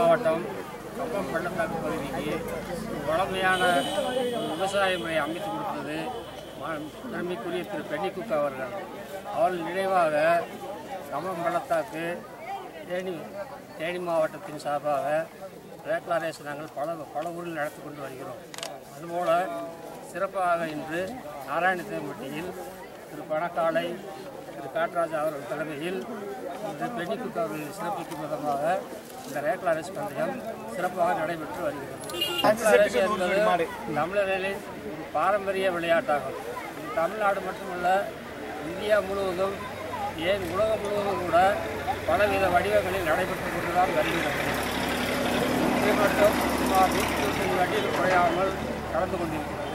மாவட்டம் கம்பம் பள்ளத்தாக்கு பகுதிக்கு வளமையான விவசாய முறையை அமைத்து கொடுத்தது மா- பெருமைக்குரிய திரு பென்னிக்குக் அவர்கள் அவர்கள் நினைவாக கம்பம் பள்ளத்தாக்கு தேனி தேனி மாவட்டத்தின் சார்பாக ரேக்லாரேஸ் நாங்கள் பல பல ஊரில் நடத்தி கொண்டு வருகிறோம் அதுபோல சிறப்பாக இன்று நாராயணத்தேம்பட்டியில் திரு பணக்காலை திரு காட்ராஜ் அவர்கள் தலைமையில் இந்த பெண்ணிக்குக் அவர்களை சிறப்பிக்கும் விதமாக இந்த ரேக்லாரேஸ் பந்தயம் சிறப்பாக நடைபெற்று வருகிறது ரேக்லாரேஸ் என்பது தமிழர்களின் ஒரு பாரம்பரிய விளையாட்டாகும் இது தமிழ்நாடு மட்டுமல்ல இந்தியா முழுவதும் ஏன் உலகம் முழுவதும் கூட பலவித வடிவங்களில் நடைபெற்று கொண்டுதான் வருகிறது இன்று மட்டும் சுமார் நூற்றி இருபத்தஞ்சு வண்டியில் குறையாமல் கலந்து கொண்டிருக்கிறது